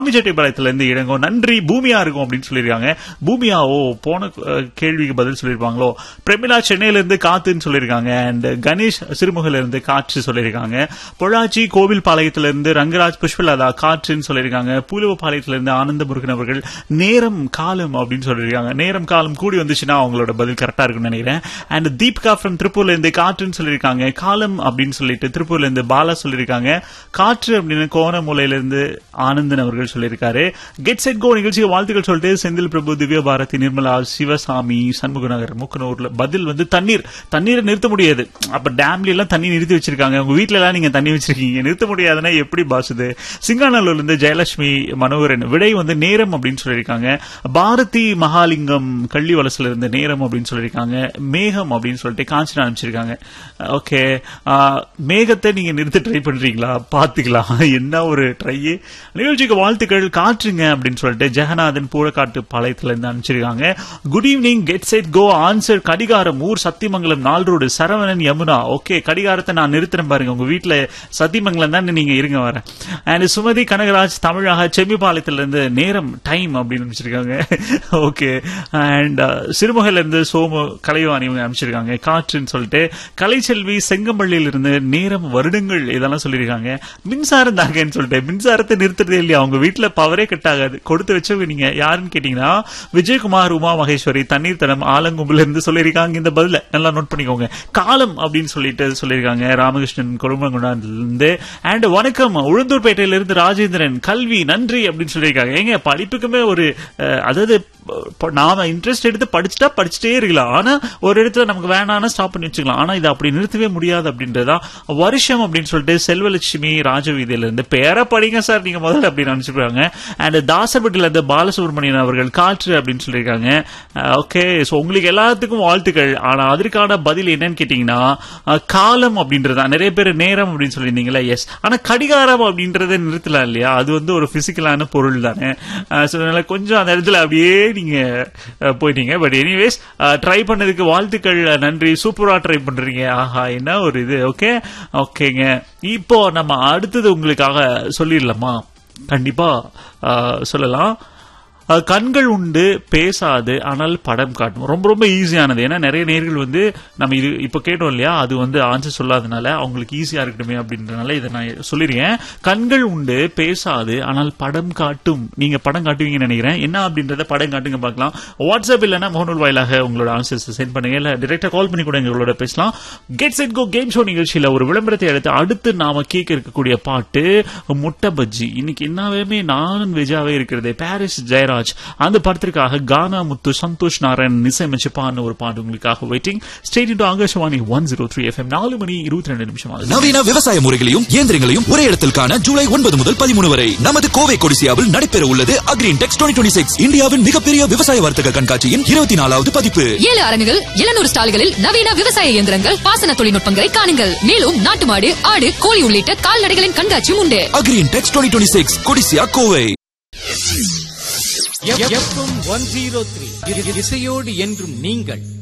ராமிச்செட்டிப்பாளையத்துல இருந்து இறங்கோ நன்றி பூமியா இருக்கும் அப்படின்னு சொல்லியிருக்காங்க பூமியா ஓ போன அஹ், கேள்விக்கு பதில் சொல்லியிருப்பாங்களோ பிரமிளா சென்னையில இருந்து காத்துன்னு சொல்லியிருக்காங்க அண்ட் கணேஷ் சிறுமுகையில இருந்து காற்று சொல்லியிருக்காங்க பொள்ளாச்சி கோவில் பாளையத்துல இருந்து ரங்கராஜ் புஷ்பலதா காற்றுன்னு சொல்லியிருக்காங்க பூலுவப்பாளையத்துல இருந்து ஆனந்த முருகன் அவர்கள் நேரம் காலம் அப்படின்னு சொல்லியிருக்காங்க நேரம் காலம் கூடி வந்துச்சுன்னா அவங்களோட பதில் கரெக்டா இருக்கும்னு நினைக்கிறேன் அண்ட் தீபிகா ஃப்ரம் திருப்பூர்ல இருந்து காற்றுன்னு சொல்லியிருக்காங்க காலம் அப்படின்னு சொல்லிட்டு திருப்பூர்ல இருந்து பாலா சொல்லியிருக்காங்க காற்று அப்படின்னு கோணமூலையில இருந்து ஆனந்தன் அவர்கள் சொல்லியிருக்காரு கெட் செட் கோ நிகழ்ச்சிக்கு வாழ்த்துக்கள் சொல்லிட்டு செந்தில் பிரபு திவ்ய பாரதி நிர்மலா சிவசாமி சண்முகநகர் முக்கனூர்ல பதில் வந்து தண்ணீர் தண்ணீரை நிறுத்த முடியாது அப்ப டேம்ல எல்லாம் தண்ணி நிறுத்தி வச்சிருக்காங்க உங்க வீட்ல எல்லாம் நீங்க தண்ணி வச்சிருக்கீங்க நிறுத்த முடியாதுன்னா எப்படி பாசுது சிங்காநல்லூர்ல இருந்து ஜெயலட்சுமி மனோகரன் விடை வந்து நேரம் அப்படின்னு சொல்லியிருக்காங்க பாரதி மகாலிங்கம் கள்ளி வலசுல இருந்து நேரம் அப்படின்னு சொல்லியிருக்காங்க மேகம் அப்படின்னு சொல்லிட்டு காஞ்சனா அனுப்பிச்சிருக்காங்க ஓகே மேகத்தை நீங்க நிறுத்த ட்ரை பண்றீங்களா பாத்துக்கலாம் என்ன ஒரு ட்ரை நிகழ்ச்சிக்கு வாழ்த்துக்கள் காற்றுங்க அப்படின்னு சொல்லிட்டு ஜெகநாதன் பூழக்காட்டு பாளையத்துல இருந்து அனுப்பிச்சிருக்காங்க good evening get set go answer கடிகாரம் ஊர் சத்தியமங்கலம் நாள் ரோடு சரவணன் யமுனா ஓகே கடிகாரத்தை நான் நிறுத்துறேன் பாருங்க உங்க வீட்டுல சத்தியமங்கலம் தான் நீங்க இருங்க வரேன் அண்ட் சுமதி கனகராஜ் தமிழாக செம்மிபாளையத்துல இருந்து நேரம் டைம் அப்படின்னு அனுப்பிச்சிருக்காங்க ஓகே அண்ட் சிறுமுகையில இருந்து சோமு கலைவாணி இவங்க அனுப்பிச்சிருக்காங்க காற்றுன்னு சொல்லிட்டு கலைச்செல்வி செங்கம்பள்ளியில இருந்து நேரம் வருடங்கள் இதெல்லாம் சொல்லியிருக்காங்க மின்சாரம் தாங்கன்னு சொல்லிட்டு மின்சாரத்தை நிறுத்துறதே இல்லையா அவங்க வீட்டுல பவரே கட் ஆகாது கொடுத்து வச்சவங்க நீங்க யாருன்னு கேட்டீங்கன்னா விஜயகுமார் உமா மகேஸ்வரி தண்ணீர் தடம் ஆலங்கும்புல இருந்து சொல்லியிருக்காங்க இந்த பதில நல்லா நோட் பண்ணிக்கோங்க காலம் அப்படின்னு சொல்லிட்டு சொல்லியிருக்காங்க ராமகிருஷ்ணன் கொழுமங்குண்டான்ல இருந்து அண்ட் வணக்கம் உளுந்தூர்பேட்டையில இருந்து ராஜேந்திரன் கல்வி நன்றி அப்படின்னு சொல்லியிருக்காங்க ஏங்க படிப்புக்குமே ஒரு அஹ், அதாவது ப- நாம இன்ட்ரெஸ்ட் எடுத்து படிச்சுட்டா படிச்சுட்டே இருக்கலாம் ஆனா ஒரு இடத்துல நமக்கு வேணாம்னா ஸ்டாப் பண்ணி வச்சுக்கலாம் ஆனா இதை அப்படி நிறுத்தவே முடியாது அப்படின்றதா வருஷம் அப்படின்னு சொல்லிட்டு செல்வலட்சுமி ராஜவீதியில இருந்து பேர படிங்க சார் நீங்க முதல்ல அப்படின்னு நினைச்சுப்பாங்க அண்ட் தாசர்பட்டில இருந்து பாலசுப்ரமணியன் அவர்கள் காற்று அப்படின்னு சொல்லியிருக்காங்க ஓகே ஸோ உங்களுக்கு எல்லாத்துக்கும் வாழ்த்துக்கள் ஆனா அதற்கான பதில் என்னன்னு கேட்டீங்கன்னா அஹ், காலம் அப்படின்றதா நிறைய பேர் நேரம் அப்படின்னு சொல்லியிருந்தீங்களா எஸ் ஆனா கடிகாரம் அப்படின்றத நிறுத்தலாம் இல்லையா அது வந்து ஒரு பிசிக்கலான பொருள் தானே ஸோ அதனால கொஞ்சம் அந்த இடத்துல அப்படியே நீங்க அஹ், போயிட்டீங்க பட் எனிவேஸ் ட்ரை பண்ணதுக்கு வாழ்த்துக்கள் நன்றி சூப்பரா ட்ரை பண்றீங்க ஆஹா என்ன ஒரு இது ஓகே ஓகேங்க இப்போ நம்ம அடுத்தது உங்களுக்காக சொல்லிடலாமா கண்டிப்பா அஹ், சொல்லலாம் அஹ், கண்கள் உண்டு பேசாது ஆனால் படம் காட்டும் ரொம்ப ரொம்ப ஈஸியானது ஏன்னா நிறைய நேர்கள் வந்து நம்ம இது இப்போ கேட்டோம் இல்லையா அது வந்து ஆன்சர் சொல்லாதனால அவங்களுக்கு ஈஸியா இருக்கட்டுமே அப்படின்றனால இதை நான் சொல்லிருக்கேன் கண்கள் உண்டு பேசாது ஆனால் படம் காட்டும் நீங்க படம் காட்டுவீங்கன்னு நினைக்கிறேன் என்ன அப்படின்றத படம் காட்டுங்க பார்க்கலாம் வாட்ஸ்அப் இல்லைன்னா முகநூல் வாயிலாக உங்களோட ஆன்சர்ஸ் சென்ட் பண்ணுங்க இல்ல டிரெக்டா கால் பண்ணி கூட எங்களோட பேசலாம் get set go game show நிகழ்ச்சியில ஒரு விளம்பரத்தை எடுத்து அடுத்து நாம கேட்க இருக்கக்கூடிய பாட்டு முட்டை பஜ்ஜி இன்னைக்கு என்னவே நான் வெஜாவே இருக்கிறது பாரிஸ் ஜெயராஜ் அந்த படத்திற்காக கானா முத்து சந்தோஷ் நாராயண் இசையமைச்சுப்பான்னு ஒரு பாட்டு உங்களுக்காக waiting state into Akashvani one zero three FM நாலு மணி இருபத்தி ரெண்டு நிமிஷம் ஆகுது நவீன விவசாய முறைகளையும் இயந்திரங்களையும் ஒரே இடத்தில் காண ஜூலை ஒன்பது முதல் பதிமூணு வரை நமது கோவை கொடிசியாவில் நடைபெற உள்ளது அக்ரீன் டெக்ஸ் டுவெண்ட்டி சிக்ஸ் இந்தியாவின் மிகப்பெரிய விவசாய வர்த்தக கண்காட்சியின் இருபத்தி நாலாவது பதிப்பு ஏழு அரங்குகள் எழுநூறு ஸ்டால்களில் நவீன விவசாய இயந்திரங்கள் பாசன தொழில்நுட்பங்களை காணுங்கள் மேலும் நாட்டு மாடு ஆடு கோழி உள்ளிட்ட கால்நடைகளின் கண்காட்சியும் உண்டு Agri Intex twenty six Codissia Kovai FM one zero three இசையோடு என்றும் நீங்கள்